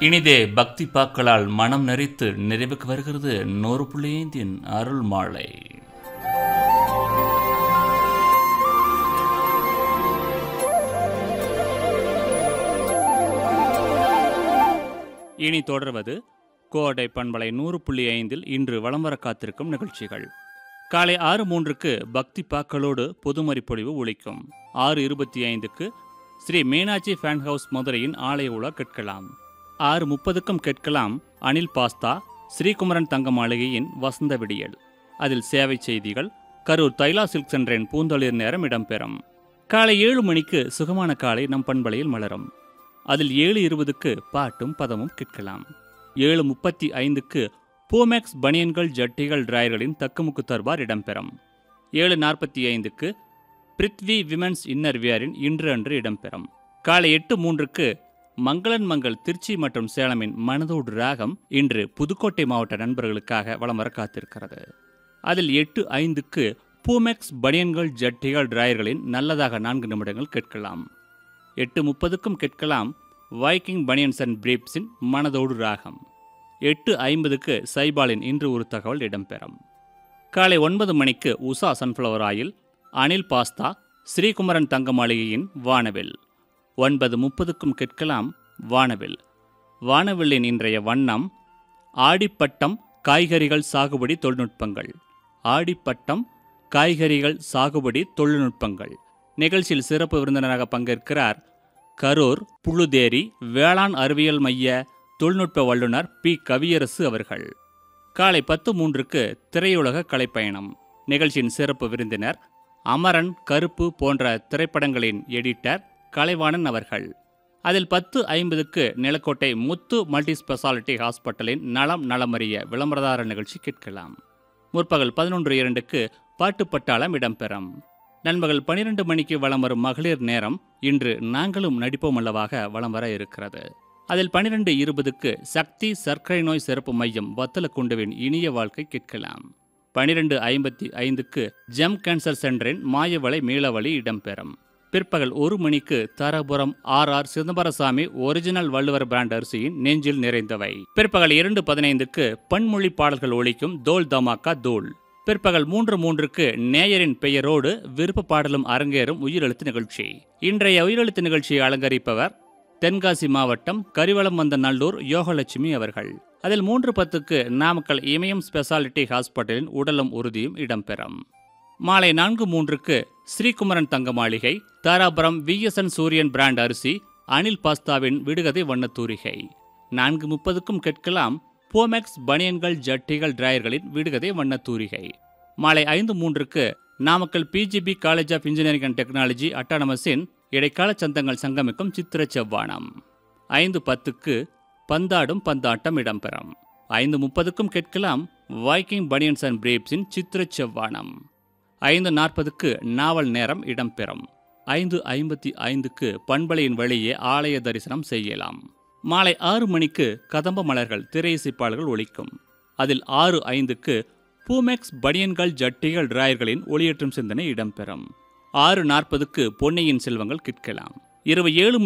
இனிதே பக்தி பாக்களால் மனம் நெறித்து நிறைவுக்கு வருகிறது நூறு புள்ளியந்தின் அருள் மாலை இனி தொடர்வது கோடை பண்பலை நூறு புள்ளி ஐந்தில் இன்று வலம் வர காத்திருக்கும் நிகழ்ச்சிகள் காலை ஆறு மூன்றுக்கு பக்தி பாக்களோடு பொதுமறை பொழிவு ஒழிக்கும் ஆறு இருபத்தி ஐந்துக்கு ஸ்ரீ மீனாட்சி ஃபேன் ஹவுஸ் மதுரையின் ஆலய உலா கேட்கலாம் ஆறு முப்பதுக்கும் கேட்கலாம் அனில் பாஸ்தா ஸ்ரீகுமரன் தங்க மாளிகையின் வசந்த விடியல் அதில் சேவை செய்திகள் கரூர் தைலா சில்க் சென்றின் பூந்தொழில் நேரம் இடம்பெறும் காலை ஏழு மணிக்கு சுகமான காலை நம் பண்பலையில் மலரும் அதில் ஏழு இருபதுக்கு பாட்டும் பதமும் கேட்கலாம் ஏழு முப்பத்தி ஐந்துக்கு பூமேக்ஸ் பனியன்கள் ஜட்டிகள் டிராயர்களின் தக்குமுக்கு தர்பார் இடம்பெறும் ஏழு நாற்பத்தி ஐந்துக்கு பிரித்வி விமென்ஸ் இன்னர் வியரின் இன்று அன்று இடம்பெறும் காலை எட்டு மூன்றுக்கு மங்களன் மங்கள் திருச்சி மற்றும் சேலமின் மனதோடு ராகம் இன்று புதுக்கோட்டை மாவட்ட நண்பர்களுக்காக வலம் வர காத்திருக்கிறது அதில் எட்டு ஐந்துக்கு பூமெக்ஸ் பனியன்கள் ஜட்டிகள் டிராயர்களின் நல்லதாக நான்கு நிமிடங்கள் கேட்கலாம் எட்டு முப்பதுக்கும் கேட்கலாம் வைக்கிங் பனியன்ஸ் அண்ட் பிரீப்ஸின் மனதோடு ராகம் எட்டு ஐம்பதுக்கு சைபாலின் இன்று ஒரு தகவல் இடம்பெறும் காலை ஒன்பது மணிக்கு Usha sunflower oil Anil pasta Srikumaran தங்க மாளிகையின் வானவில் ஒன்பது முப்பதுக்கும் கேட்கலாம் வானவில் வானவில்லின் இன்றைய வண்ணம் ஆடிப்பட்டம் காய்கறிகள் சாகுபடி தொழில்நுட்பங்கள் ஆடிப்பட்டம் காய்கறிகள் சாகுபடி தொழில்நுட்பங்கள் நிகழ்ச்சியில் சிறப்பு விருந்தினராக பங்கேற்கிறார் கரூர் புழுதேரி வேளாண் அறிவியல் மைய தொழில்நுட்ப வல்லுநர் பி கவியரசு அவர்கள் காலை பத்து மூன்றுக்கு திரையுலக கலைப்பயணம் நிகழ்ச்சியின் சிறப்பு விருந்தினர் அமரன் கருப்பு போன்ற திரைப்படங்களின் எடிட்டர் கலைவாணன் அவர்கள் அதில் பத்து ஐம்பதுக்கு நிலக்கோட்டை முத்து மல்டி ஸ்பெஷாலிட்டி ஹாஸ்பிட்டலின் நலம் நலமறிய விளம்பரதார நிகழ்ச்சி கேட்கலாம் முற்பகல் பதினொன்று இரண்டுக்கு பாட்டு பட்டாளம் இடம்பெறும் நண்பகல் பனிரெண்டு மணிக்கு வலம் வரும் மகளிர் நேரம் இன்று நாங்களும் நடிப்போம் அல்லவாக வலம் வர இருக்கிறது அதில் பனிரெண்டு இருபதுக்கு சக்தி சர்க்கரை நோய் சிறப்பு மையம் வத்தலக்குண்டுவின் இனிய வாழ்க்கை கேட்கலாம் பனிரெண்டு ஐம்பத்தி ஐந்துக்கு ஜெம் கேன்சர் சென்டரின் மாயவளை மீளவழி இடம்பெறும் பிற்பகல் ஒரு மணிக்கு Dharapuram R R Chidambarasamy original Valluvar brand அரிசியின் நெஞ்சில் நிறைந்தவை பிற்பகல் இரண்டு பதினைந்துக்கு பன்மொழி பாடல்கள் ஒழிக்கும் தோல் தமாக்கா தோல் பிற்பகல் மூன்று மூன்றுக்கு நேயரின் பெயரோடு விருப்ப பாடலும் அரங்கேறும் உயிரெழுத்து நிகழ்ச்சி இன்றைய உயிரெழுத்து நிகழ்ச்சியை அலங்கரிப்பவர் தென்காசி மாவட்டம் கரிவளம் வந்த நல்லூர் யோகலட்சுமி அவர்கள் அதில் மூன்று பத்துக்கு நாமக்கல் இமயம் ஸ்பெஷாலிட்டி ஹாஸ்பிட்டலின் உடலும் உறுதியும் இடம்பெறும் மாலை நான்கு மூன்றுக்கு ஸ்ரீகுமரன் தங்க மாளிகை தாராபுரம் விஎஸ்என் சூரியன் பிராண்ட் அரிசி அனில் பாஸ்தாவின் விடுகதை வண்ணத்தூரிகை நான்கு முப்பதுக்கும் கேட்கலாம் போமெக்ஸ் பனியன்கள் ஜட்டிகள் டிராயர்களின் விடுகதை வண்ணத்தூரிகை மாலை ஐந்து மூன்றுக்கு Namakkal PGP college of engineering and technology அட்டானமஸின் இடைக்கால சந்தங்கள் சங்கமிக்கும் சித்திர செவ்வானம் ஐந்து பத்துக்கு பந்தாடும் பந்தாட்டம் இடம்பெறும் ஐந்து முப்பதுக்கும் கேட்கலாம் வைக்கிங் பனியன்ஸ் அண்ட் பிரேப்ஸின் சித்திர செவ்வானம் ஐந்து நாற்பதுக்கு நாவல் நேரம் இடம்பெறும் ஐந்து ஐம்பத்தி ஐந்துக்கு பண்பலையின் வழியே ஆலய தரிசனம் செய்யலாம் மாலை ஆறு மணிக்கு கதம்ப மலர்கள் திரையிசைப்பாளர்கள் ஒழிக்கும் அதில் ஆறு ஐந்துக்கு பூமெக்ஸ் பனியன்கள் ஜட்டிகள் டிராயர்களின் ஒளியேற்றும் சிந்தனை இடம்பெறும் ஆறு நாற்பதுக்கு பொன்னியின் செல்வங்கள் கேட்கலாம் இரவு ஏழு